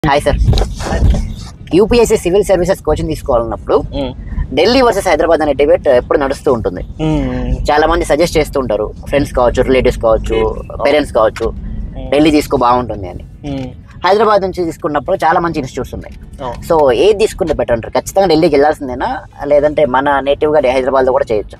Hi sir UPSC civil services coaching తీసుకోవాలన్నప్పుడు Delhi versus Hyderabad అనే debate ఎప్పుడు నడుస్తూ ఉంటుంది చాలా మంది సజెస్ట్ చేస్తూ ఉంటారు ఫ్రెండ్స్ కావచ్చు రిలేటివ్స్ కావచ్చు పేరెంట్స్ కావచ్చు ఢిల్లీ తీసుకో బాగుంటుంది అని హైదరాబాద్ నుంచి తీసుకున్నప్పుడు చాలా మంచి ఇన్స్టిట్యూట్స్ ఉన్నాయి సో ఏది తీసుకుంటే బెటర్ అంటారు ఖచ్చితంగా ఢిల్లీకి వెళ్ళాల్సిందేనా లేదంటే మన నేటివ్ గా హైదరాబాద్ లో కూడా చేయొచ్చు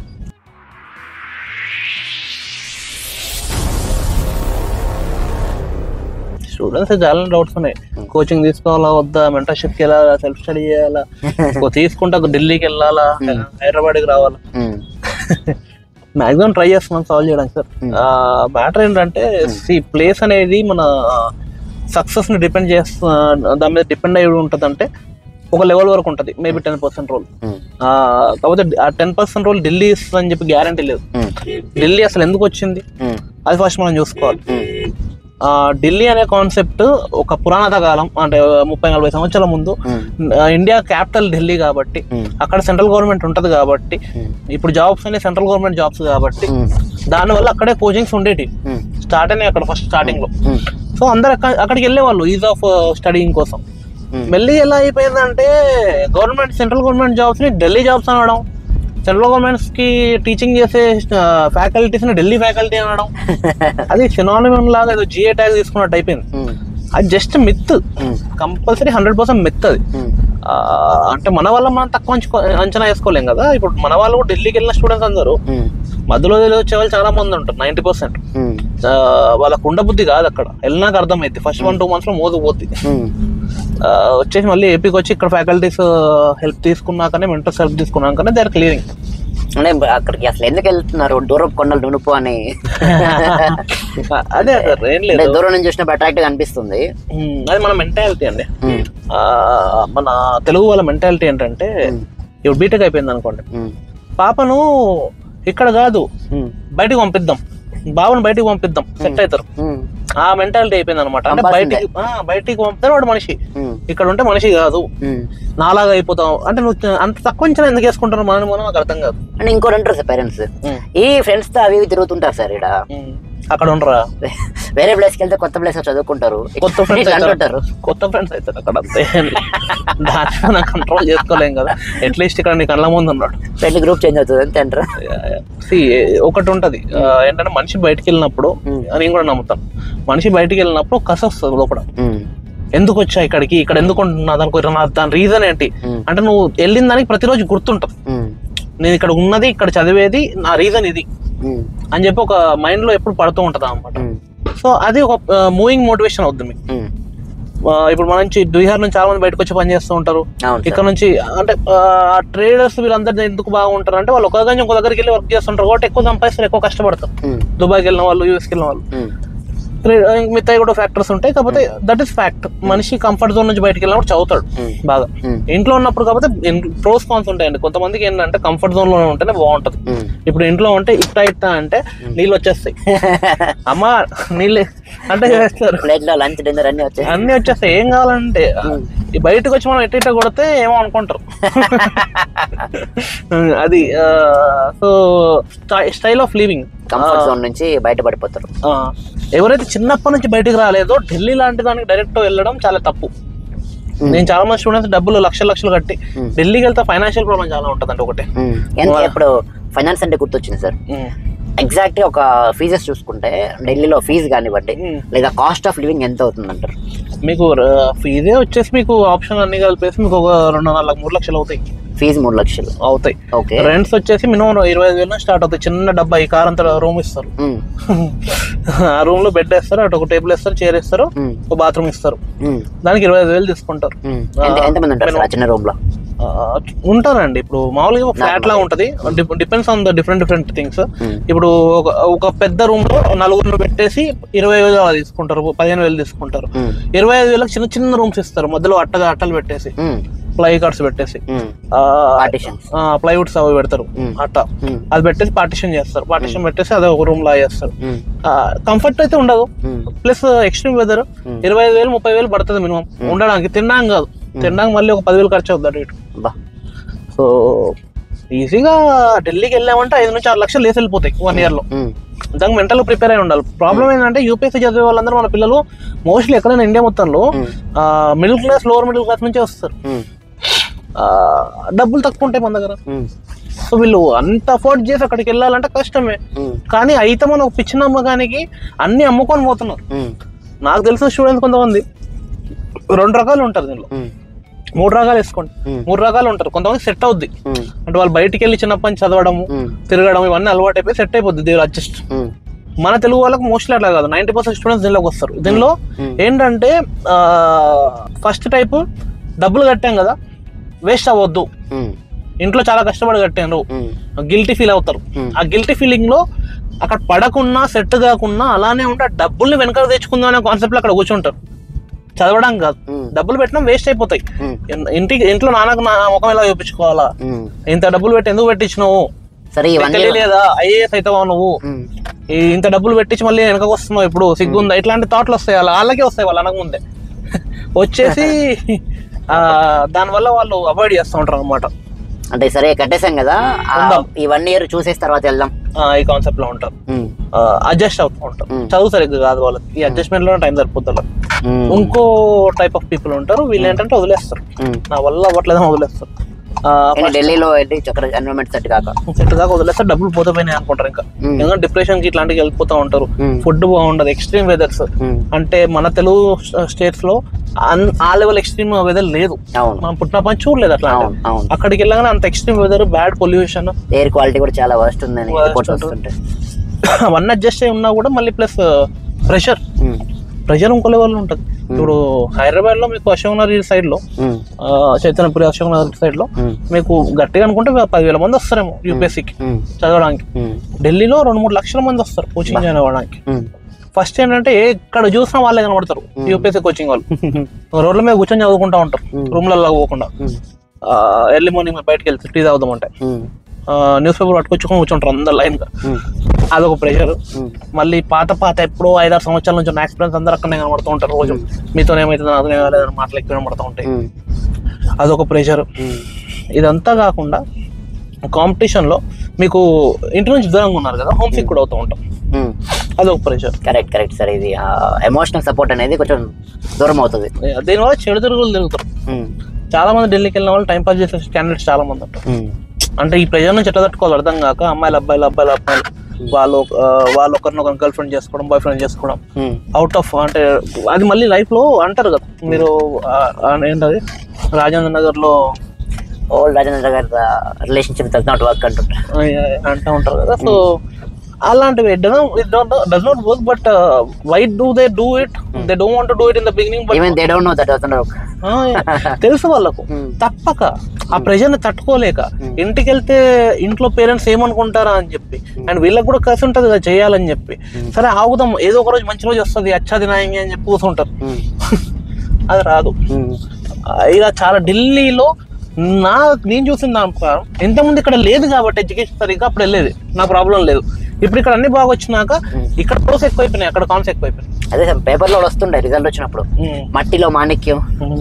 స్టూడెంట్స్ చాలా డౌట్స్ ఉన్నాయి కోచింగ్ తీసుకోవాలా వద్దా మెంటర్షిప్ కి వెళ్ళాలా సెల్ఫ్ స్టడీ చేయాలా ఓ తీసుకుంటా ఢిల్లీకి వెళ్ళాలా హైదరాబాద్ కి రావాలా మ్మ్. మాక్సిమం ట్రై చేస్తున్నాం సాల్వ్ చేయడానికి సార్ మ్యాటర్ ఏంటంటే ఈ ప్లేస్ అనేది మన సక్సెస్ ని డిపెండ్ చేస్తు దాని మీద డిపెండ్ అయి ఉంటుంది అంటే ఒక లెవెల్ వరకు ఉంటుంది మేబీ టెన్ పర్సెంట్ రోల్ మ్మ్. కాకపోతే ఆ టెన్ పర్సెంట్ రోల్ ఢిల్లీ ఇస్తుందని చెప్పి గ్యారంటీ లేదు మ్మ్. ఢిల్లీ అసలు ఎందుకు వచ్చింది మ్మ్. అది ఫస్ట్ మనం చూసుకోవాలి మ్మ్. ఆ, ఢిల్లీ అనే కాన్సెప్ట్ ఒక పురాణత కాలం అంటే ముప్పై నలభై సంవత్సరాల ముందు మ్మ్. ఆ, ఇండియా క్యాపిటల్ ఢిల్లీ కాబట్టి మ్మ్. అక్కడ సెంట్రల్ గవర్నమెంట్ ఉంటది కాబట్టి మ్మ్. ఇప్పుడు జాబ్స్ అనే సెంట్రల్ గవర్నమెంట్ జాబ్స్ కాబట్టి మ్మ్. దానివల్ల అక్కడే కోచింగ్స్ ఉండేటి మ్మ్. స్టార్ట్ అయినాయి అక్కడ ఫస్ట్ స్టార్టింగ్ లో మ్మ్. సో అందరు అక్క- అక్కడికి వెళ్ళేవాళ్ళు ఈజ్ ఆఫ్ స్టడీయింగ్ కోసం మ్మ్. మెల్లి ఎలా అయిపోయిందంటే గవర్నమెంట్ సెంట్రల్ గవర్నమెంట్ జాబ్స్ ని ఢిల్లీ జాబ్స్ అనడం సెంట్రల్ గవర్నమెంట్స్ కి టీచింగ్ చేసే ఫ్యాకల్టీస్ ని ఢిల్లీ ఫ్యాకల్టీ అనడం అది సినానిమం లాగా ఏదో జిఏ ట్యాగ్ తీసుకున్నట్టు అయిపోయింది మ్మ్. అది just myth hmm. Compulsory hundred percent myth అది మ్మ్. ఆ, అంటే మన వల్ల మనం తక్కువ అంచుకో- అంచనా వేసుకోలేం కదా ఇప్పుడు మన వాళ్ళు కూడా ఢిల్లీకి వెళ్ళిన స్టూడెంట్స్ అందరూ మ్మ్. మధ్యలో వచ్చే వాళ్ళు చాలా మంది ఉంటారు నైంటీ పర్సెంట్ మ్మ్. వాళ్ళకు ఉండ బుద్ధి కాదు అక్కడ వెళ్ళినాక అర్థమైంది ఫస్ట్ వన్ టూ మంత్స్ లో మోదు పోద్ది మ్మ్. ఆ, వచ్చేసి మళ్ళీ ఏపీకి వచ్చి ఇక్కడ ఫ్యాకల్టీస్ హెల్ప్ తీసుకున్నాకనే మెంటర్స్ హెల్ప్ తీసుకున్నాకనే దే ఆర్ క్లియరింగ్ అంటే అక్కడికి అసలు ఎందుకు వెళ్తున్నారు దూరం కొండలు నునుపు అని అదే సార్ ఏం అంటే లేదు దూరం నుంచి చూసినప్పుడు అట్రాక్టివ్ అనిపిస్తుంది ఉమ్, అది మన మెంటాలిటీ అండి మ్మ్. ఆ, మన తెలుగు వాళ్ళ మెంటాలిటీ ఏంటంటే మ్మ్. ఇప్పుడు బీటెక్ అయిపోయింది అనుకోండి మ్మ్. పాపను ఇక్కడ కాదు మ్మ్. బయటికి పంపిద్దాం బాబుని బయటికి పంపిద్దాం సెట్ అవుతారు మ్మ్. ఆ మెంటాలిటీ అయిపోయింది అనమాట అంటే పంపాల్సిందే. బయటికి ఆ, బయటికి పంపితే వాడు మనిషి మ్మ్. ఇక్కడ ఉంటే మనిషి కాదు మ్మ్. నాలాగా అయిపోతాం అంటే నువ్వు అంత తక్కువ అంచనా ఎందుకు వేసుకుంటారు మనం మనం నాకు అర్థం కాదు అంటే ఇంకోటి అంటారు సార్ పేరెంట్స్ మ్మ్. ఈ ఫ్రెండ్స్ తో అవి ఇవి తిరుగుతుంటారు సార్ ఇక్కడ ఉమ్, అక్కడ ఉండరా వేరే ప్లేస్కి వెళ్తే కొత్త ప్లేస్ చదువుకుంటారు కొత్త ఫ్రెండ్స్ ఇట్లా అంటుంటారు కొత్త ఫ్రెండ్స్ అవుతారు అక్కడ అంతే దాన్ని మనం కంట్రోల్ చేసుకోలేం కదా అట్లీస్ట్ ఇక్కడ నీ కళ్ళ ముందు ఉన్నాడు ఫ్రెండ్ గ్రూప్ చేంజ్ అవుతుంది అంతే అంటారు See, ఒకటి ఉంటది ఆ, ఏంటంటే మనిషి బయటికి వెళ్ళినప్పుడు ఉమ్. నేను కూడా నమ్ముతాను మనిషి బయటికి వెళ్ళినప్పుడు కస వస్తుంది లోపల మ్మ్. ఎందుకు వచ్చా ఇక్కడికి ఇక్కడ ఎందుకు ఉంటున్నా దానికి నా- దాని రీజన్ ఏంటి మ్మ్. అంటే నువ్వు వెళ్ళిన దానికి ప్రతిరోజు గుర్తుంటుంది మ్మ్. నేను ఇక్కడ ఉన్నది ఇక్కడ చదివేది నా రీజన్ ఇది మ్మ్. అని చెప్పి ఒక మైండ్ లో ఎప్పుడు పడుతూ ఉంటుంది అనమాట మ్మ్. సో అది ఒక మూవింగ్ మోటివేషన్ అవుతుంది మీకు మ్మ్. ఆ, ఇప్పుడు మన నుంచి బీహార్ నుంచి చాలా మంది బయటకు వచ్చి పని చేస్తూ ఉంటారు అవును ఇక్కడ సార్ నుంచి అంటే ట్రేడర్స్ వీళ్ళందరూ ఎందుకు బాగుంటారు అంటే వాళ్ళు ఒక దగ్గర నుంచి ఇంకో దగ్గరికి వెళ్ళి వర్క్ చేస్తుంటారు కాబట్టి ఎక్కువ సంపాదిస్తారు ఎక్కువ కష్టపడతారు మ్మ్. దుబాయ్కి వెళ్ళిన వాళ్ళు యూఎస్కి వెళ్ళిన వాళ్ళు మ్మ్. ట్రే- మిగతా కూడా ఫ్యాక్టర్స్ ఉంటాయి కాకపోతే దట్ ఈస్ ఫ్యాక్ట్ మనిషి కంఫర్ట్ జోన్ నుంచి బయటకు వెళ్ళినప్పుడు చదువుతాడు మ్మ్. బాగా మ్మ్. ఇంట్లో ఉన్నప్పుడు కాకపోతే ప్రోస్ కాన్స్ ఉంటాయండి కొంతమందికి ఏంటంటే కంఫర్ట్ జోన్ లో ఉంటేనే బాగుంటది మ్మ్. ఇప్పుడు ఇంట్లో ఉంటే ఇట్లా ఇట్లా అంటే నీళ్ళు వచ్చేస్తాయి అమ్మ నీళ్ళు అంటే చేస్తారు ప్లేట్ లో లంచ్ డిన్నర్ అన్ని వచ్చాయి అన్ని వచ్చేస్తాయి ఏం కావాలంటే ఈ బయటకు వచ్చి మనం ఎట్ట ఇట్ట కొడితే ఏమో అనుకుంటారు అది so style of living comfort zone నుంచి బయటపడిపోతారు ఎవరైతే చిన్నప్పటి నుంచి బయటికి రాలేదో ఢిల్లీ లాంటి దానికి డైరెక్ట్ వెళ్ళడం చాలా తప్పు నేను చాలా మంది స్టూడెంట్స్ డబ్బులు లక్షలు లక్షలు కట్టి Hmm. ఢిల్లీకి వెళ్తే ఫైనాన్షియల్ ప్రాబ్లం చాలా ఉంటుందండి ఒకటి మ్మ్. ఎంత ఇప్పుడు ఫైనాన్స్ అంటే గుర్తొచ్చింది సార్ ఎగ్జాక్ట్ గా ఒక ఫీజెస్ చూసుకుంటే ఢిల్లీలో ఫీజు కానివ్వండి మ్మ్. లేదా కాస్ట్ ఆఫ్ లివింగ్ ఎంత అవుతుంది అంటారు మీకు ఫీజే వచ్చేసి మీకు ఆప్షన్ అన్ని కలిపేసి మీకు ఒక రెండు నాలుగు మూడు లక్షలు అవుతాయి ఫీజు మూడు లక్షలు అవుతాయి ఓకే రెంట్స్ వచ్చేసి మినిమం ఇరవై ఐదు వేలు స్టార్ట్ అవుతాయి చిన్న డబ్బా ఈ కార్ అంతా రూమ్ ఇస్తారు మ్మ్. ఆ రూమ్ లో బెడ్ వేస్తారు అటు ఒక టేబుల్ వేస్తారు చైర్ వేస్తారు మ్మ్. ఒక బాత్రూమ్ ఇస్తారు మ్మ్. దానికి ఇరవై ఐదు వేలు తీసుకుంటారు మ్మ్. ఎంత ఎంతమంది ఉంటారు సార్ ఆ చిన్న రూమ్ లో ఆ, ఉంటారండి ఇప్పుడు మామూలుగా ఫ్లాట్ లా ఉంటది depends on the different different things hmm. ఇప్పుడు ఒక ఒక పెద్ద రూమ్ లో నలుగురు పెట్టేసి ఇరవై వేలు అలా తీసుకుంటారు పదిహేను వేలు తీసుకుంటారు మ్మ్. ఇరవై ఐదు వేలకు చిన్న చిన్న రూమ్స్ ఇస్తారు మధ్యలో అట్టగా అట్టలు పెట్టేసి మ్మ్. ప్లై కార్డ్స్ పెట్టేసి మ్మ్. పార్టీషన్స్ ప్లైవుడ్స్ అవి పెడతారు మ్మ్. అట్ట మ్మ్. అది పెట్టేసి పార్టిషన్ చేస్తారు పార్టిషన్ పెట్టేసి అదే ఒక రూమ్ లా చేస్తారు మ్మ్. కంఫర్ట్ అయితే ఉండదు మ్మ్. ప్లస్ ఎక్స్ట్రీమ్ వెదర్ మ్మ్. ఇరవై ఐదు వేలు ముప్పై వేలు పడుతుంది మినిమం ఉండడానికి తినడానికి కాదు తినడానికి మళ్ళీ ఒక పదివేలు ఖర్చు అవుతుంది అటు ఇటు బా సో ఈజీగా ఢిల్లీకి వెళ్ళామంటే ఐదు నుంచి ఆరు లక్షలు లేసి వెళ్ళిపోతాయి వన్ ఇయర్ లో ఉమ్, దానికి మెంటల్ ప్రిపేర్ అయి ఉండాలి ప్రాబ్లం ఏంటంటే యూపీఎస్సీ చదివే వాళ్ళందరూ మన పిల్లలు మోస్ట్లీ ఎక్కడైనా ఇండియా మొత్తంలో um, middle class lower middle class నుంచే వస్తారు ఉమ్, ఆ, డబ్బులు తక్కువ ఉంటాయి మన దగ్గర ఉమ్, సో వీళ్ళు అంత అఫోర్డ్ చేసి అక్కడికి వెళ్ళాలంటే కష్టమే ఉమ్, కానీ అయితే మనం ఒక పిచ్చిన అమ్మకానికి అన్ని అమ్ముకొని పోతున్నారు ఉమ్, నాకు తెలిసిన స్టూడెంట్స్ కొంతమంది రెండు రకాలు ఉంటారు దీనిలో ఉమ్, మూడు రకాలు వేసుకోండి ఉమ్, మూడు రకాలు ఉంటారు కొంతమంది సెట్ అవుద్ది ఉమ్, అంటే వాళ్ళు బయటికి వెళ్ళి చిన్నప్పటి నుంచి చదవడము ఉమ్, తిరగడం ఇవన్నీ అలవాటు అయిపోయి సెట్ అయిపోద్ది దీని అడ్జస్ట్ ఉమ్, మన తెలుగు వాళ్ళకి మోస్ట్లీ అట్లా కాదు నైంటీ పర్సెంట్ స్టూడెంట్స్ దీనిలోకి వస్తారు దీనిలో ఉమ్, ఏంటంటే ఫస్ట్ టైప్ డబ్బులు కట్టాం కదా వేస్ట్ అవ్వద్దు ఉమ్, ఇంట్లో చాలా కష్టపడి కట్టాను ఉమ్, గిల్టీ ఫీల్ అవుతారు Hmm. ఆ గిల్టీ ఫీలింగ్ లో అక్కడ పడకున్నా సెట్ కాకున్నా అలానే ఉంటే ఆ డబ్బుల్ని వెనకాల తెచ్చుకుందాం అనే కాన్సెప్ట్ లో అక్కడ కూర్చుంటారు చదవడం కాదు ఉమ్, డబ్బులు పెట్టినా వేస్ట్ అయిపోతాయి ఉమ్, ఇన్- ఇంటికి ఇంట్లో నాన్నకు నా ముఖం ఎలా చూపించుకోవాలా ఉమ్. ఇంత డబ్బులు పెట్టి ఎందుకు పెట్టించినావు సరే ఇవన్నీ తెలియలేదా ఐఏఎస్ అవుతావా నువ్వు ఉమ్, ఈ ఇంత డబ్బులు పెట్టించి మళ్ళీ వెనకకు వస్తున్నావు ఇప్పుడు సిగ్గుందా ఇట్లాంటి థాట్లు వస్తాయి వాళ్ళ వాళ్ళకే వస్తాయి వాళ్ళు అనకముందే వచ్చేసి ఆ, దానివల్ల వాళ్ళు అవాయిడ్ చేస్తూ ఉంటారు అనమాట అంటే సరే కట్టేసాం కదా ఆ, ఉందాం. ఈ వన్ ఇయర్ చూసేసిన తర్వాత వెళ్దాం ఈ కాన్సెప్ట్ లో ఉంటారు ఉమ్, అడ్జస్ట్ అవుతూ ఉంటారు Hmm. చదువు సరిగ్గా కాదు వాళ్ళకి ఈ అడ్జస్ట్మెంట్ లో టైం సరిపోతుంది వాళ్ళకి. ఉమ్, ఇంకో టైప్ ఆఫ్ పీపుల్ ఉంటారు వీళ్ళు ఏంటంటే వదిలేస్తారు ఉమ్. నా వల్ల అవ్వట్లేదని వదిలేస్తారు కానీ ఢిల్లీలో వెళ్ళి చక్కర ఎన్విరాన్మెంట్ సెట్ కాక సెట్ దాకా వదిలేస్తారు డబ్బులు పోతే పోయినాయి అనుకుంటారు ఇంకా ఉమ్, ఎందుకంటే డిప్రెషన్ కి ఇట్లాంటికి వెళ్ళిపోతూ ఉంటారు ఉమ్, ఫుడ్ బాగుండదు ఎక్స్ట్రీమ్ వెదర్స్ ఉమ్, అంటే మన తెలుగు స్టేట్స్ లో అన్- ఆ లెవెల్ ఎక్స్ట్రీమ్ వెదర్ లేదు అవును మనం పుట్టినప్పటి నుంచి చూడలేదు అట్లా అవును అవును అక్కడికి వెళ్ళగానే అంత extreme weather bad pollution air quality కూడా చాలా వర్స్ట్ ఉందని Worst రిపోర్ట్స్ ఉంటుంది. వస్తుంటాయి అవన్నీ అడ్జస్ట్ అయి ఉన్నా కూడా మళ్ళీ ప్లస్ ప్రెషర్ ఉమ్, ప్రెషర్ ఇంకో లెవెల్ ఉంటుంది ఇప్పుడు హైదరాబాద్ లో మీకు అశోక్ నగర్ సైడ్ లో ఉమ్, ఆ, చైతన్యపురి అశోక్ నగర్ సైడ్ లో ఉమ్, మీకు గట్టిగా అనుకుంటే పదివేల మంది వస్తారేమో యూపీఎస్సీకి ఉమ్, చదవడానికి ఉమ్, ఢిల్లీలో రెండు మూడు లక్షల మంది వస్తారు కోచింగ్ జాయిన్ అవ్వడానికి ఉమ్. ఫస్ట్ ఏంటంటే ఎక్కడ చూసినా వాళ్ళే కనబడతారు యూపీఎస్సీ కోచింగ్ వాళ్ళు రోడ్ల మీద కూర్చొని చదువుకుంటా ఉంటారు Hmm. రూమ్లలో పోకుండా ఉమ్, ఎర్లీ మార్నింగ్ బయటకు వెళ్తే టీ తాగుదాం అంటే ఉమ్, న్యూస్ పేపర్ పట్టుకొచ్చుకొని కూర్చుంటారు అందరు లైన్ గా ఉమ్, అదొక ప్రెషర్ ఉమ్, మళ్ళీ పాత పాత ఎప్పుడో ఐదారు సంవత్సరాల నుంచి ఉన్న ఎక్స్పీరియన్స్ అందరూ అక్కడనే కనబడుతూ ఉంటారు రోజు మీతో ఏమైతుంది నాతో ఏమైనా మాటలు ఎక్కువ కనబడుతూ ఉంటాయి ఉమ్, అదొక ప్రెషర్ ఉమ్, ఇదంతా కాకుండా కాంపిటీషన్ లో మీకు ఇంటి నుంచి దూరంగా ఉన్నారు కదా హోమ్ సిక్ కూడా అవుతూ ఉంటాం ఉమ్. అదొక ప్రెషర్ కరెక్ట్ కరెక్ట్ సార్ ఇది ఎమోషనల్ సపోర్ట్ అనేది కొంచెం దూరం అవుతుంది దీనివల్ల చెడు తిరుగులు తిరుగుతారు ఉమ్, చాలా మంది ఢిల్లీకి వెళ్ళిన వాళ్ళు టైం పాస్ చేసే స్టాండర్డ్స్ చాలా మంది ఉంటారు ఉమ్, అంటే ఈ ప్రెజర్ నుంచి ఎట్లా తట్టుకోవాలి అర్థం కాక అమ్మాయిలు అబ్బాయిలు అబ్బాయిలు అబ్బాయిలు వాళ్ళు ఆ, వాళ్ళు ఒకరినొకరు గర్ల్ ఫ్రెండ్ చేసుకోవడం బాయ్ ఫ్రెండ్ చేసుకోవడం ఉమ్, అవుట్ ఆఫ్ అంటే అది మళ్ళీ లైఫ్ లో అంటారు కదా మీరు ఆ, ఆ, ఏంటది రాజేంద్ర నగర్ లో ఓల్డ్ రాజేంద్ర గారి రిలేషన్షిప్ డస్ నాట్ వర్క్ అంటుంటారు ఆ, అంటూ ఉంటారు కదా సో అలాంటివి it does not work but why do they do it they don't want do it in the beginning but even they don't know that does work తెలుసు వాళ్ళకు తప్పక ఆ ప్రెషర్ ని తట్టుకోలేక ఇంటికి వెళ్తే ఇంట్లో పేరెంట్స్ ఏమనుకుంటారా అని చెప్పి అండ్ వీళ్ళకి కూడా కలిసి ఉంటుంది కదా చేయాలని చెప్పి సరే ఆగుదాం ఏదో ఒక రోజు మంచి రోజు వస్తుంది అచ్చాది నాయంగి అని చెప్పి కూర్చుంటారు అది రాదు ఆ, ఇలా చాలా ఢిల్లీలో నా నేను చూసిన దాని ప్రకారం ఇంతకుముందు ఇక్కడ లేదు కాబట్టి ఎడ్యుకేషన్ సరిగ్గా అప్పుడు వెళ్ళేది నా ప్రాబ్లం లేదు ఇప్పుడు ఇక్కడ అన్ని బాగా వచ్చినాక ఇక్కడ కోర్స్ ఎక్కువైపోయినాయి అక్కడ కాన్స్ ఎక్కువైపోయినాయి అదే సార్ పేపర్లో వస్తుండే రిజల్ట్ వచ్చినప్పుడు మట్టిలో మాణిక్యం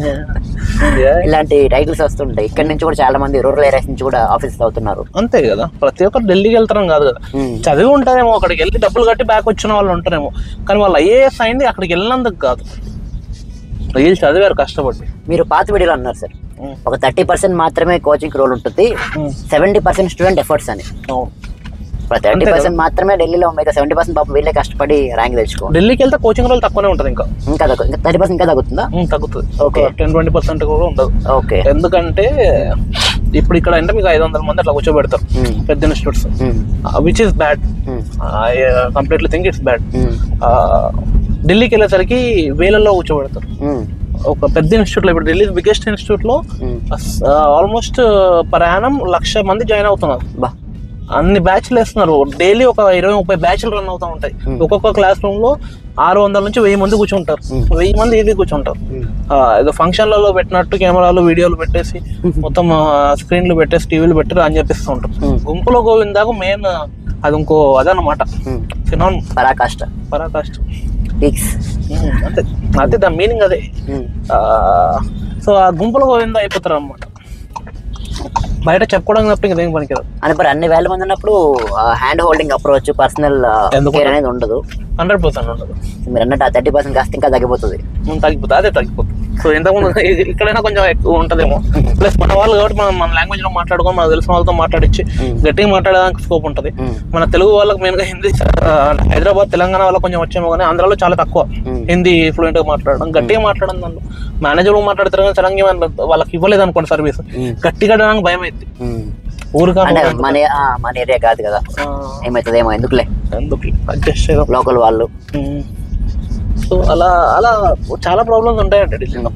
ఇలాంటి టైటిల్స్ వస్తుంటాయి ఇక్కడ నుంచి కూడా చాలా మంది రూరల్ ఏరియాస్ నుంచి కూడా ఆఫీస్ అవుతున్నారు అంతే కదా ప్రతి ఒక్కరు ఢిల్లీకి వెళ్తారం కాదు కదా చదివి ఉంటారేమో అక్కడికి వెళ్ళి డబ్బులు కట్టి బ్యాక్ వచ్చిన వాళ్ళు ఉంటారేమో కానీ వాళ్ళు ఐఏఎస్ అయింది అక్కడికి వెళ్ళినందుకు కాదు వీళ్ళు చదివారు కష్టపడి మీరు పాత వీడియోలో అన్నారు సార్ ఉమ్. ఒక థర్టీ పర్సెంట్ మాత్రమే కోచింగ్ రోల్ ఉంటుంది ఉమ్. సెవెంటీ పర్సెంట్ స్టూడెంట్ ఎఫర్ట్స్ అని అవును. థర్టీ అంతే పర్సెంట్ మాత్రమే ఢిల్లీలో మిగతా సెవెంటీ పర్సెంట్ పాపం వీళ్ళే కష్టపడి ర్యాంక్ తెచ్చుకో ఢిల్లీకి వెళ్తే కోచింగ్ రోజులు తక్కువనే ఉంటుంది ఇంకా ఇంకా తగ్గు ఇంకా థర్టీ పర్సెంట్ ఇంకా తగ్గుతుందా ఉమ్, తగ్గుతుంది ఒక Okay. టెన్ ట్వంటీ పర్సెంట్ కూడా ఉండదు ఓకే ఎందుకంటే ఇప్పుడు ఇక్కడ అంటే మీకు ఐదు వందల మంది అట్లా కూర్చోబెడతారు పెద్ద institutes which is bad I completely think it's bad ఢిల్లీకి వెళ్ళేసరికి వేలల్లో కూర్చోబెడతారు ఒక పెద్ద ఇన్స్టిట్యూట్ లో ఇప్పుడు ఢిల్లీ బిగ్గెస్ట్ ఇన్స్టిట్యూట్ లో ఆల్మోస్ట్ పర్ యానం లక్ష మంది జాయిన్ అవుతున్నారు బా అన్ని బ్యాచ్లు వేస్తున్నారు డైలీ ఒక ఇరవై ముప్పై బ్యాచ్లు రన్ అవుతూ ఉంటాయి Hmm. ఒక్కొక్క క్లాస్ రూమ్ లో ఆరు వందల నుంచి వెయ్యి మంది కూర్చుంటారు Hmm. వెయ్యి మంది ఈజీ కూర్చుంటారు ఆ, ఏదో ఫంక్షన్లలో పెట్టినట్టు కెమెరాలు వీడియోలు పెట్టేసి మొత్తం స్క్రీన్లు పెట్టేసి టీవీలు పెట్టి అని చెప్పిస్తూ ఉంటారు Hmm. గుంపులో గోవిందాకు మెయిన్ అది ఇంకో అదనమాట ఫినాన్ పరాకాష్ట పరాకాష్ట పిక్స్ Hmm, అంతే అదే దాని మీనింగ్ అదే సో ఆ గుంపులో గోవింద అయిపోతారు అనమాట బయట చెప్పుకోవడానికి తప్ప ఇంకేం పనికిరాదు అని మరి అన్ని వేల మంది ఉన్నప్పుడు హ్యాండ్ హోల్డింగ్ అప్రోచ్ పర్సనల్ ఎందుకు కేర్ అనేది ఉండదు హండ్రెడ్ పర్సెంట్ ఉండదు మీరు అన్నట్టు ఆ థర్టీ పర్సెంట్ కాస్త ఇంకా తగ్గిపోతుంది ఉమ్, తగ్గిపోతుంది అదే తగ్గిపోతుంది సో ఇంతకుముందు ఇ- ఇక్కడైనా కొంచెం ఎక్కువ ఉంటుందేమో ప్లస్ మన వాళ్ళు కాబట్టి మనం మన లాంగ్వేజ్ లో మాట్లాడుకొని మనకు తెలిసిన వాళ్ళతో మాట్లాడించి గట్టిగా మాట్లాడడానికి స్కోప్ ఉంటుంది Mm. మన తెలుగు వాళ్ళకి మెయిన్గా హిందీ ఆ, హైదరాబాద్ తెలంగాణ వాళ్ళకి కొంచెం వచ్చేమో కానీ ఆంధ్రాలో చాలా తక్కువ Mm. హిందీ ఫ్లూయెంట్ గా మాట్లాడడం గట్టిగా మాట్లాడడం దాంట్లో మేనేజర్ మాట్లాడతారు కానీ తెలంగాణ వాళ్ళకి ఇవ్వలేదు అనుకోండి సర్వీస్ గట్టిగా అనడానికి భయం అయింది ఊరుగా అంటే మన ఆ, మన ఏరియా కాదు కదా ఏమవుతుందేమో ఎందుకులే ఎందుకు అడ్జస్ట్ చేయడం లోకల్ వాళ్ళు సో అలా అలా చాలా ప్రాబ్లమ్స్ ఉంటాయండి ఢిల్లీలో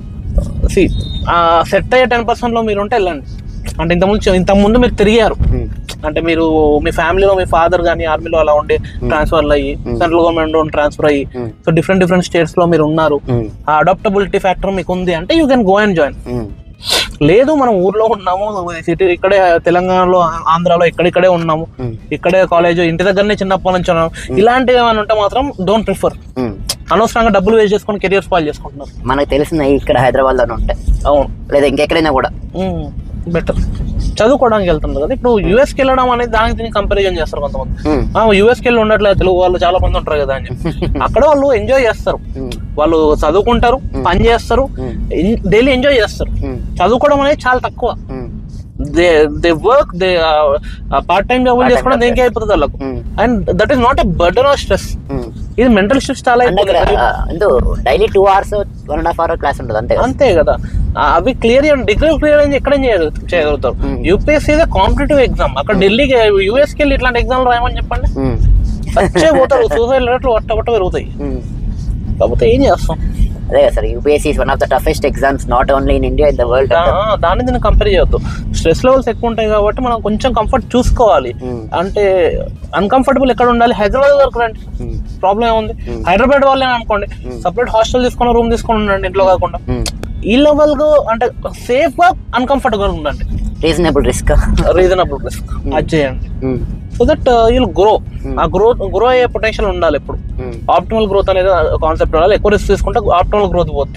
సి సెట్ అయ్యే టెన్ పర్సెంట్ లో మీరు ఉంటే వెళ్ళండి అంటే ఇంతకుముందు ఇంతకుముందు మీరు తిరిగారు అంటే మీరు మీ ఫ్యామిలీలో మీ ఫాదర్ కానీ ఆర్మీలో అలా ఉండి ట్రాన్స్ఫర్ అయ్యి సెంట్రల్ గవర్నమెంట్ ట్రాన్స్ఫర్ అయ్యి సో డిఫరెంట్ డిఫరెంట్ స్టేట్స్ లో మీరు ఉన్నారు ఆ అడాప్టబిలిటీ ఫ్యాక్టర్ మీకు ఉంది అంటే you can go and join లేదు మనం ఊర్లో ఉన్నాము సిటీ ఇక్కడే తెలంగాణలో ఆంధ్రాలో ఇక్కడిక్కడే ఉన్నాము ఇక్కడే కాలేజ్ ఇంటి దగ్గరనే చిన్నప్పటి నుంచి ఉన్నాము ఇలాంటివి ఏమైనా ఉంటే మాత్రం డోంట్ ప్రిఫర్ అనవసరంగా డబ్బులు వేస్ట్ చేసుకొని కెరియర్ స్పాయిల్ చేసుకుంటున్నారు మనకు తెలిసిన ఇక్కడ హైదరాబాద్ లోనే ఉంటాయి అవును లేదా ఇంకెక్కడైనా కూడా బెటర్ చదువుకోవడానికి వెళ్తుంది కదా ఇప్పుడు యూఎస్కి వెళ్ళడం అనేది దానికి దీనికి కంపారిజన్ చేస్తారు కొంతమంది ఉమ్, ఆ యూఎస్కి వెళ్ళి ఉండట్లేదు తెలుగు వాళ్ళు చాలా మంది ఉంటారు కదా అని చెప్పి అక్కడ వాళ్ళు ఎంజాయ్ చేస్తారు ఉమ్, వాళ్ళు చదువుకుంటారు పని చేస్తారు ఉమ్, డైలీ ఎంజాయ్ చేస్తారు ఉమ్, చదువుకోవడం అనేది చాలా తక్కువ um, they they work they part time job చేసుకోవడం దేనికి అయిపోతుంది వాళ్ళకు um, and that is not a burden of stress um. ఇది మెంటల్ స్ట్రెస్ చాలా అంటే ఇక్కడ అయిపోతుంది ఎందు daily two hours one and half hour class ఉంటుంది అంతే కదా? అంతే కదా ఆ, అవి క్లియర్ డిగ్రీ క్లియర్ అని ఎక్కడ చేయగలుగుతారు Hmm. యూపీఎస్సీ ఇదే కాంపిటేటివ్ ఎగ్జామ్ అక్కడ ఢిల్లీకి యూఎస్కి వెళ్ళి ఇట్లాంటి ఎగ్జామ్ రాయమని చెప్పండి ఉమ్, వచ్చే పోతారు సూసైడ్ రేట్లు వట్ట వట్ట పెరుగుతాయి ఉమ్. కాకపోతే ఏం చేస్తాం అదే కదా sir UPSC one of the toughest exams not only in India in the world దా- దాన్ని దీన్ని కంపేర్ చేయొద్దు స్ట్రెస్ లెవెల్స్ ఎక్కువ ఉంటాయి కాబట్టి మనం కొంచెం కంఫర్ట్ చూసుకోవాలి అంటే అన్కంఫర్టబుల్ ఎక్కడ ఉండాలి హైదరాబాద్ వరకు రండి ప్రాబ్లం ఏముంది హైదరాబాద్ వాళ్ళే అనుకోండి సపరేట్ హాస్టల్ తీసుకొని రూమ్ తీసుకొని ఉండండి ఇంట్లో కాకుండా ఈ లెవెల్ గా అంటే సేఫ్ గా అన్కంఫర్టబుల్ ఉండండి రీజనబుల్ రిస్క్ రీజనబుల్ రిస్క్ అది చేయండి సో దట్ యూల్ గ్రో ఆ గ్రోత్ గ్రో అయ్యే పొటెన్షియల్ ఉండాలి ఎప్పుడు ఆప్టిమల్ గ్రోత్ అనేది కాన్సెప్ట్ ఉండాలి ఎక్కువ రిస్క్ తీసుకుంటే ఆప్టిమల్ గ్రోత్ పోద్ది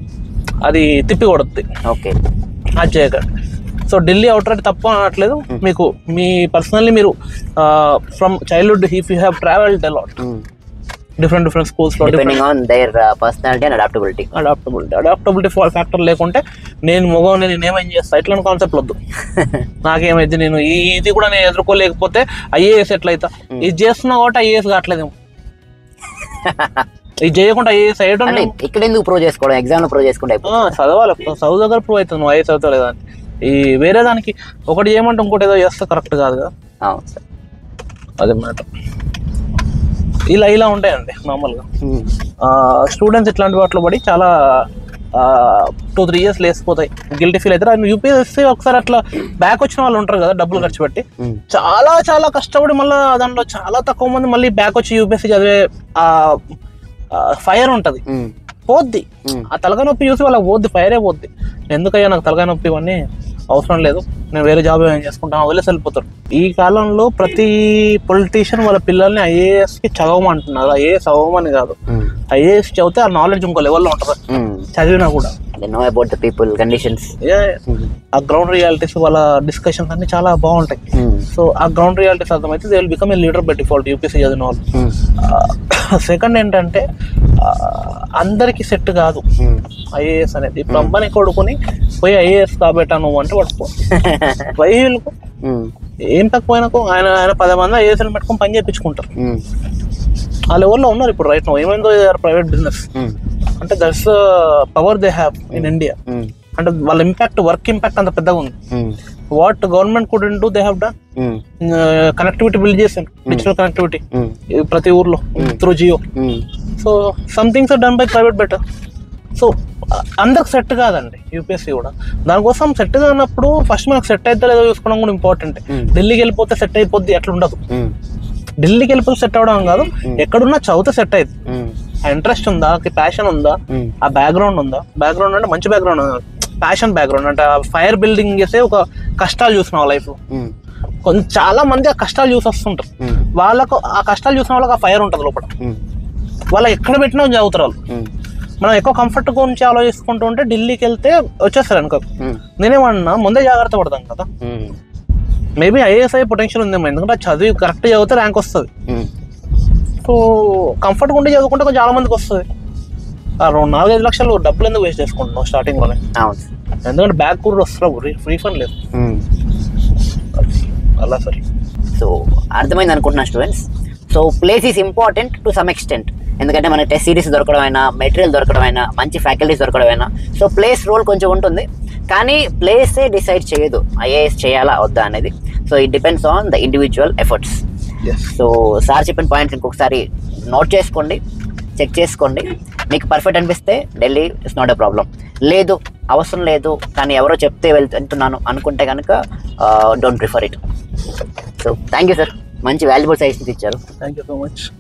అది తిప్పి కొడుద్ది ఓకే అది చేయకండి సో ఢిల్లీ అవుట్ రైట్ తప్ప అనట్లేదు మీకు మీ పర్సనల్లీ మీరు from childhood if you have travelled a lot different different schools లో depending on their personality and adaptability adaptability adaptability factor లేకుంటే నేను మొగం నేను ఏమేం చేస్తా ఇట్లాంటి కాన్సెప్ట్ వద్దు నాకేమైంది నేను ఈ ఇది కూడా నేను ఎదుర్కోలేకపోతే ఐఏఎస్ ఎట్లయితా ఇది చేస్తున్నా కాబట్టి ఐఏఎస్ కావట్లేదేమో ఇది చేయకుండా ఐఏఎస్ అయ్యడం అంటే ఇక్కడ ఎందుకు ప్రూవ్ చేసుకోవడం ఎగ్జామ్ లో ప్రూవ్ చేసుకుంటే అయిపోతుంది. ఆ, చదవాలి చదువు దగ్గర ప్రూవ్ అవుతుంది నువ్వు ఐఏఎస్ చదువుతావు లేదా అని ఈ వేరే దానికి ఒకటి చేయమంటే ఇంకోటి ఏదో చేస్తే కరెక్ట్ కాదు కదా అవును సార్ అదే మ్యాటర్ ఇలా ఇలా ఉంటాయండి మామూలుగా స్టూడెంట్స్ ఇట్లాంటి వాటిలో పడి చాలా టూ త్రీ ఇయర్స్ లేసిపోతాయి గిల్టీ ఫీల్ అవుతారు యూపీఎస్సీ ఒకసారి అట్లా బ్యాక్ వచ్చిన వాళ్ళు ఉంటారు కదా డబ్బులు ఖర్చు పెట్టి చాలా చాలా కష్టపడి మళ్ళీ దాంట్లో చాలా తక్కువ మంది మళ్ళీ బ్యాక్ వచ్చి యూపీఎస్సీ చదివే ఫైర్ ఉంటుంది పోద్ది ఆ తలకాయ నొప్పి చూసి వాళ్ళకి పోద్ది ఫైరే పోద్ది ఎందుకయ్యా నాకు తలకాయ నొప్పి ఇవన్నీ అవసరం లేదు నేను వేరే జాబ్ ఏం చేసుకుంటాను వదిలేసి వెళ్ళిపోతారు ఈ కాలంలో ప్రతి పొలిటీషియన్ వాళ్ళ పిల్లల్ని ఐఏఎస్ కి చదవమంటున్నారు ఐఏఎస్ చదవమని కాదు ఐఏఎస్ చదివితే ఆ నాలెడ్జ్ ఇంకో లెవెల్లో ఉంటుంది చదివినా కూడా they know about the people conditions ఏ ఆ గ్రౌండ్ రియాలిటీస్ వాళ్ళ డిస్కషన్స్ అన్ని చాలా బాగుంటాయి సో ఆ గ్రౌండ్ రియాలిటీస్ అర్థమైతే they will become a leader by default UPSC చదివిన వాళ్ళు సెకండ్ ఏంటంటే ఆ, అందరికీ సెట్ కాదు ఐఏఎస్ అనేది ఇప్పుడు అబ్బాని కొడుకుని పోయి ఐఏఎస్ కాబట్టా నువ్వు అంటే పట్టుకో వైహీలకు ఏం తక్కువైనకు ఆయన ఆయన పది మంది ఐఏఎస్ పెట్టుకొని పని చేయించుకుంటారు ఆ లెవెల్లో ఉన్నారు ఇప్పుడు రైట్ నో ఏమైందో ప్రైవేట్ బిజినెస్ అంటే that's power they have in India అంటే వాళ్ళ ఇంపాక్ట్ వర్క్ ఇంపాక్ట్ అంత పెద్దగా ఉంది what government could do they have done connectivity build చేశాను డిజిటల్ కనెక్టివిటీ ప్రతి ఊర్లో through Jio so somethings are done by private better so అందరికి సెట్ కాదండి యూపీఎస్సీ కూడా దానికోసం సెట్ కానప్పుడు ఫస్ట్ మనకు సెట్ అయితే లేదో చూసుకోవడం కూడా ఇంపార్టెంట్ ఢిల్లీకి వెళ్ళిపోతే సెట్ అయిపోద్ది అట్లా ఉండదు ఢిల్లీకి వెళ్ళిపోతే సెట్ అవడం కాదు ఎక్కడున్నా చదివితే సెట్ అయింది ఆ ఇంట్రెస్ట్ ఉందా ప్యాషన్ ఉందా ఆ బ్యాక్గ్రౌండ్ ఉందా బ్యాక్గ్రౌండ్ అంటే మంచి బ్యాక్గ్రౌండ్ ప్యాషన్ బ్యాక్గ్రౌండ్ అంటే ఆ ఫైర్ బిల్డింగ్ చేసే ఒక కష్టాలు చూసిన లైఫ్ లో కొంచెం చాలా మంది ఆ కష్టాలు చూసి వస్తుంటారు వాళ్ళకు ఆ కష్టాలు చూసిన వాళ్ళకి ఆ ఫైర్ ఉంటుంది లోపల వాళ్ళు ఎక్కడ పెట్టినా చదువుతారు వాళ్ళు మనం ఎక్కువ కంఫర్ట్ గురించి ఆలోచించుకుంటూ ఉంటే ఢిల్లీకి వెళ్తే వచ్చేస్తారు అనుకో ఉమ్, నేనేమన్నా ముందే జాగ్రత్త పడతాం కదా ఉమ్, మేబీ ఐఏఎస్ అయ్యే పొటెన్షియల్ ఉందేమో ఎందుకంటే అది చదివి కరెక్ట్ చదివితే ర్యాంక్ వస్తుంది ఉమ్. సో కంఫర్ట్గా ఉండి చదువుకుంటే కొంచెం చాలా మందికి వస్తుంది ఆ రెండు నాలుగైదు లక్షలు డబ్బులు ఎందుకు వేస్ట్ చేసుకుంటున్నాం స్టార్టింగ్లోనే అవును ఎందుకంటే బ్యాక్ కూడా వస్తారు రీఫండ్ లేదు ఉమ్. అలా సరే సో అర్థమైంది అనుకుంటున్నా students so place is important to some extent ఎందుకంటే మనకి టెస్ట్ సిరీస్ దొరకడం అయినా మెటీరియల్ దొరకడం అయినా మంచి ఫ్యాకల్టీస్ దొరకడం అయినా సో ప్లేస్ రోల్ కొంచెం ఉంటుంది కానీ ప్లేసే డిసైడ్ చేయదు ఐఏఎస్ చేయాలా వద్దా అనేది so it depends on the individual efforts yes so sir చెప్పిన పాయింట్స్ ఇంకొకసారి నోట్ చేసుకోండి చెక్ చేసుకోండి మీకు పర్ఫెక్ట్ అనిపిస్తే Delhi it's not a problem లేదు అవసరం లేదు కానీ ఎవరో చెప్తే వెళ్తున్నాను అనుకుంటే కనుక don't prefer it so thank you sir మంచి వాల్యుబుల్ సజెషన్స్ ఇచ్చారు థ్యాంక్ యూ సో మచ్